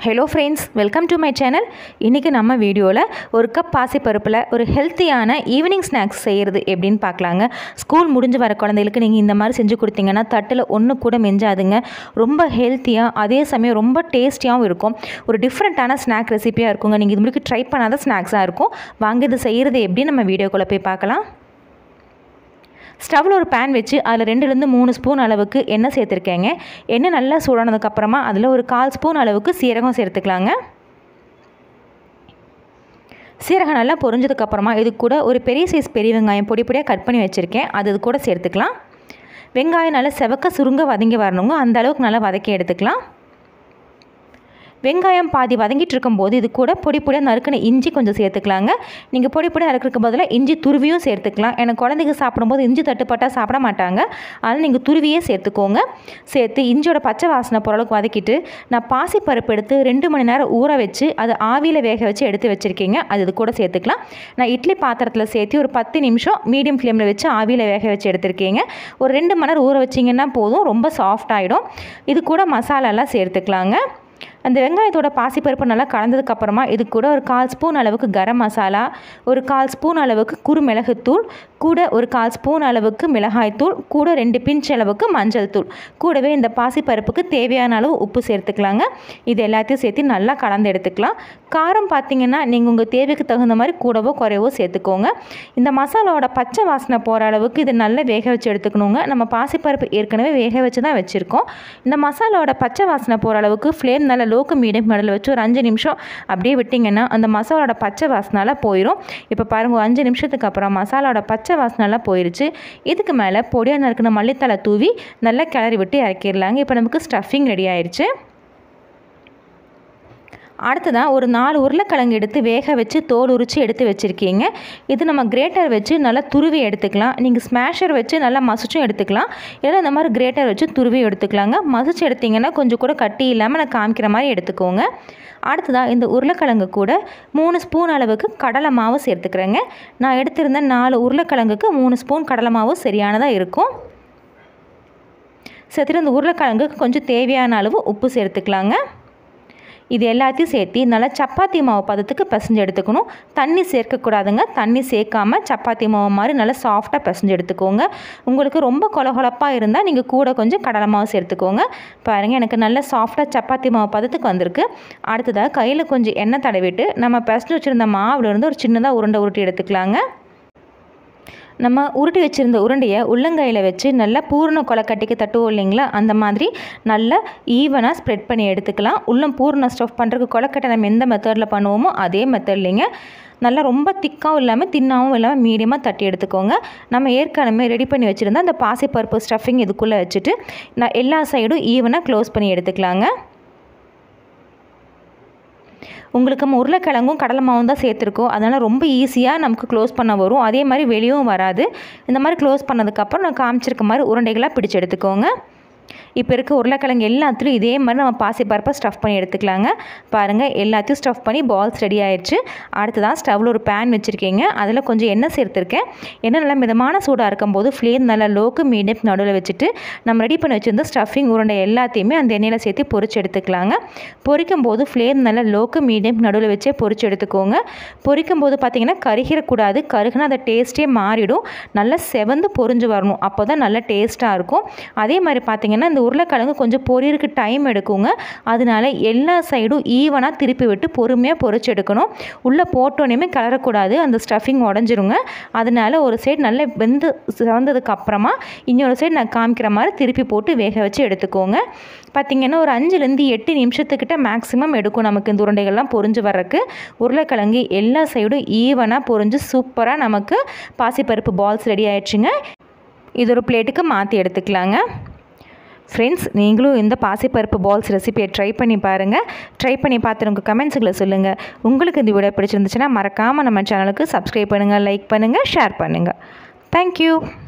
hello friends welcome to my channel இன்றைக்கி நம்ம வீடியோவில் ஒரு கப் பாசிப்பருப்பில் ஒரு ஹெல்த்தியான ஈவினிங் ஸ்நாக்ஸ் செய்கிறது எப்படின்னு பார்க்கலாங்க ஸ்கூல் முடிஞ்சு வர குழந்தைகளுக்கு நீங்கள் இந்த மாதிரி செஞ்சு கொடுத்தீங்கன்னா தட்டில் ஒன்று கூட மெஞ்சாதுங்க ரொம்ப ஹெல்த்தியாக அதே சமயம் ரொம்ப டேஸ்டியாகவும் இருக்கும் ஒரு டிஃப்ரெண்ட்டான ஸ்நாக் ரெசிபியாக இருக்குங்க நீங்கள் இது முடிக்கு ட்ரை பண்ணாத ஸ்நாக்ஸாக இருக்கும் வாங்க இது செய்கிறது எப்படி நம்ம வீடியோக்குள்ளே போய் பார்க்கலாம் ஸ்டவ்வில் ஒரு பேன் வச்சு அதில் ரெண்டுலேருந்து மூணு ஸ்பூன் அளவுக்கு எண்ணெய் சேர்த்துருக்கேங்க எண்ணெய் நல்லா சூடானதுக்கப்புறமா அதில் ஒரு கால் ஸ்பூன் அளவுக்கு சீரகம் சேர்த்துக்கலாங்க சீரகம் நல்லா பொரிஞ்சதுக்கப்புறமா இது கூட ஒரு பெரிய சைஸ் பெரிய வெங்காயம் பொடி பொடியாக கட் பண்ணி வச்சுருக்கேன் அது இது கூட சேர்த்துக்கலாம் வெங்காயம் நல்லா செவக்க சுருங்க வதங்கி வரணுங்க அந்த அளவுக்கு நல்லா வதக்கி எடுத்துக்கலாம் வெங்காயம் பாதி வதங்கிட்டு இருக்கும்போது இது கூட பொடி பொடியாக நறுக்கின இஞ்சி கொஞ்சம் சேர்த்துக்கலாங்க நீங்கள் பொடி பொடியாக நறுக்கிறதுக்கு பதிலாக இஞ்சி துருவியும் சேர்த்துக்கலாம் எனக்கு குழந்தைங்க சாப்பிடும்போது இஞ்சி தட்டுப்பட்டால் சாப்பிட மாட்டாங்க அதனால் நீங்கள் துருவியே சேர்த்துக்கோங்க சேர்த்து இஞ்சியோட பச்சை வாசனை பொருளுக்கு வதக்கிட்டு நான் பாசி பருப்பு எடுத்து ரெண்டு மணி நேரம் ஊற வச்சு அதை ஆவியில் வேக வச்சு எடுத்து வச்சுருக்கீங்க அது இது கூட சேர்த்துக்கலாம் நான் இட்லி பாத்திரத்தில் சேர்த்து ஒரு பத்து நிமிஷம் மீடியம் ஃப்ளேமில் வச்சு ஆவியில் வேக வச்சு எடுத்திருக்கீங்க ஒரு ரெண்டு மணி நேரம் ஊற வச்சிங்கன்னா போதும் ரொம்ப சாஃப்ட் ஆகிடும் இது கூட மசாலாலாம் சேர்த்துக்கலாங்க அந்த வெங்காயத்தோட பாசிப்பருப்பு நல்லா கலந்ததுக்கப்புறமா இது கூட ஒரு கால் ஸ்பூன் அளவுக்கு கரம் மசாலா ஒரு கால் ஸ்பூன் அளவுக்கு குறுமிளகுத்தூள் கூட ஒரு கால் ஸ்பூன் அளவுக்கு மிளகாய்த்தூள் கூட ரெண்டு பிஞ்ச் அளவுக்கு மஞ்சள் தூள் கூடவே இந்த பாசிப்பருப்புக்கு தேவையான அளவு உப்பு சேர்த்துக்கலாங்க இது எல்லாத்தையும் சேர்த்து நல்லா கலந்து எடுத்துக்கலாம் காரம் பார்த்திங்கன்னா நீங்கள் உங்கள் தேவைக்கு தகுந்த மாதிரி கூடவோ குறைவோ சேர்த்துக்கோங்க இந்த மசாலாவோட பச்சை வாசனை போகிற அளவுக்கு இது நல்லா வேக வச்சு எடுத்துக்கணுங்க நம்ம பாசிப்பருப்பு ஏற்கனவே வேக வச்சு தான் வச்சுருக்கோம் இந்த மசாலாவோட பச்சை வாசனை போகிற அளவுக்கு ஃப்ளேம் நல்லா லோக்கு மீடியம் நடுவில் வச்சு ஒரு அஞ்சு நிமிஷம் அப்படியே விட்டிங்கன்னா அந்த மசாலாவோட பச்சை வாசனால போயிடும் இப்போ பாருங்கள் ஒரு அஞ்சு நிமிஷத்துக்கு அப்புறம் மசாலாவோட பச்சை வாசனாலாம் போயிடுச்சு இதுக்கு மேலே பொடியாக நறுக்கின மல்லித்தலை தூவி நல்லா கிளறி விட்டு இறக்கிடலாங்க இப்போ நமக்கு ஸ்டஃபிங் ரெடி ஆயிடுச்சு அடுத்ததாக ஒரு நாலு உருளைக்கிழங்கு எடுத்து வேக வச்சு தோல் உரித்து எடுத்து வச்சுருக்கீங்க இது நம்ம கிரேட்டர் வச்சு நல்லா துருவி எடுத்துக்கலாம் நீங்கள் ஸ்மேஷர் வச்சு நல்லா மசிச்சும் எடுத்துக்கலாம் இல்லை இந்த மாதிரி கிரேட்டர் வச்சு துருவி எடுத்துக்கலாங்க மசிச்சு எடுத்திங்கன்னா கொஞ்சம் கூட கட்டி இல்லாமல் நான் காமிக்கிற மாதிரி எடுத்துக்கோங்க அடுத்ததாக இந்த உருளைக்கிழங்கு கூட மூணு ஸ்பூன் அளவுக்கு கடலை மாவு சேர்த்துக்கிறேங்க நான் எடுத்திருந்த நாலு உருளைக்கிழங்குக்கு மூணு ஸ்பூன் கடலை மாவு சரியானதாக இருக்கும் சேர்த்துட்டு இந்த உருளைக்கிழங்குக்கு கொஞ்சம் தேவையான அளவு உப்பு சேர்த்துக்கலாங்க இது எல்லாத்தையும் சேர்த்து நல்லா சப்பாத்தி மாவு பதத்துக்கு பிசைஞ்சு எடுத்துக்கணும் தண்ணி சேர்க்கக்கூடாதுங்க தண்ணி சேர்க்காம சப்பாத்தி மாவு மாதிரி நல்லா சாஃப்டாக பிசைஞ்சு எடுத்துக்கோங்க உங்களுக்கு ரொம்ப கொலகொலப்பாக இருந்தால் நீங்கள் கூட கொஞ்சம் கடலை மாவு சேர்த்துக்கோங்க பாருங்கள் எனக்கு நல்ல சாஃப்டாக சப்பாத்தி மாவு பதத்துக்கு வந்திருக்கு அடுத்ததாக கையில் கொஞ்சம் எண்ணெய் தடவிட்டு நம்ம பிசைஞ்சு வச்சுருந்த மாவுலேருந்து ஒரு சின்னதாக உருண்டை உருட்டி எடுத்துக்கலாங்க நம்ம உருட்டி வச்சுருந்த உருண்டையை உள்ளங்கையில் வச்சு நல்லா பூரண கொலக்கட்டிக்கு தட்டுவோம் இல்லைங்களா அந்த மாதிரி நல்லா ஈவனாக ஸ்ப்ரெட் பண்ணி எடுத்துக்கலாம் உள்ளம் பூரண ஸ்டஃப் பண்ணுறதுக்கு கொலக்கட்டை நம்ம எந்த மெத்தடில் பண்ணுவோமோ அதே மெத்தட்லிங்க நல்லா ரொம்ப திக்காகவும் இல்லாமல் தின்னாகவும் இல்லாமல் மீடியமாக தட்டி எடுத்துக்கோங்க நம்ம ஏற்கனவே ரெடி பண்ணி வச்சுருந்தா அந்த பாசிப்பருப்பு ஸ்டஃபிங் இதுக்குள்ளே வச்சுட்டு நான் எல்லா சைடும் ஈவனாக க்ளோஸ் பண்ணி எடுத்துக்கலாங்க உங்களுக்கு நம்ம உருளைக்கிழங்கும் கடலை மாவும் தான் சேர்த்துருக்கோம் அதனால் ரொம்ப ஈஸியாக நமக்கு க்ளோஸ் பண்ண வரும் அதே மாதிரி வெளியும் வராது இந்த மாதிரி க்ளோஸ் பண்ணதுக்கப்புறம் நான் காமிச்சிருக்க மாதிரி உருண்டைகளாக பிடிச்சி எடுத்துக்கோங்க இப்போ இருக்க உருளைக்கிழங்கு எல்லாத்துலையும் இதே மாதிரி நம்ம பாசி பருப்பை ஸ்டஃப் பண்ணி எடுத்துக்கலாங்க பாருங்கள் எல்லாத்தையும் ஸ்டஃப் பண்ணி பால்ஸ் ரெடி ஆயிடுச்சு அடுத்ததான் ஸ்டவ்வில் ஒரு பேன் வச்சுருக்கீங்க அதில் கொஞ்சம் எண்ணெய் சேர்த்துருக்கேன் எண்ணெய் நல்லா மிதமான சூடாக இருக்கும்போது ஃப்ளேம் நல்லா லோக்கு மீடியம் நடுவில் வச்சுட்டு நம்ம ரெடி பண்ணி வச்சுருந்த ஸ்டஃபிங் உருண்டை எல்லாத்தையுமே அந்த எண்ணெயில் சேர்த்து பொரிச்சு எடுத்துக்கலாங்க பொரிக்கும் போது ஃப்ளேம் நல்லா லோக்கு மீடியம் நடுவில் வச்சே பொரிச்சு எடுத்துக்கோங்க பொரிக்கும் போது பார்த்திங்கன்னா கருகிடக்கூடாது கருகுனா அந்த டேஸ்ட்டே மாறிடும் நல்லா செவந்து பொரிஞ்சு வரணும் அப்போ தான் நல்லா டேஸ்ட்டாக இருக்கும் அதே மாதிரி பார்த்திங்கன்னா இந்த உருளைக்கிழங்கு கொஞ்சம் பொரியறதுக்கு டைம் எடுக்குங்க அதனால எல்லா சைடும் ஈவனாக திருப்பி விட்டு பொறுமையாக பொரிச்சு எடுக்கணும் உள்ளே போட்டோன்னே கலரக்கூடாது அந்த ஸ்டஃபிங் உடஞ்சிருங்க அதனால ஒரு சைடு நல்லா வெந்து சிவந்ததுக்கு அப்புறமா இன்னொரு சைடு நான் காமிக்கிற மாதிரி திருப்பி போட்டு வேக வச்சு எடுத்துக்கோங்க பார்த்திங்கன்னா ஒரு அஞ்சுலேருந்து எட்டு நிமிஷத்துக்கிட்ட மேக்ஸிமம் எடுக்கும் நமக்கு இந்த உருண்டைகள்லாம் பொரிஞ்சு வர்றதுக்கு உருளைக்கிழங்கு எல்லா சைடும் ஈவனாக பொரிஞ்சு சூப்பராக நமக்கு பாசிப்பருப்பு பால்ஸ் ரெடி ஆயிடுச்சுங்க இது ஒரு பிளேட்டுக்கு மாற்றி எடுத்துக்கலாங்க ஃப்ரெண்ட்ஸ் நீங்களும் இந்த பாசிப்பருப்பு பால்ஸ் ரெசிபியை ட்ரை பண்ணி பாருங்கள் ட்ரை பண்ணி பார்த்துட்டு உங்கள் கமெண்ட்ஸுகளை சொல்லுங்கள் உங்களுக்கு இந்த வீடியோ பிடிச்சிருந்துச்சுன்னா மறக்காமல் நம்ம சேனலுக்கு சப்ஸ்கிரைப் பண்ணுங்கள் லைக் பண்ணுங்கள் ஷேர் பண்ணுங்கள் தேங்க்யூ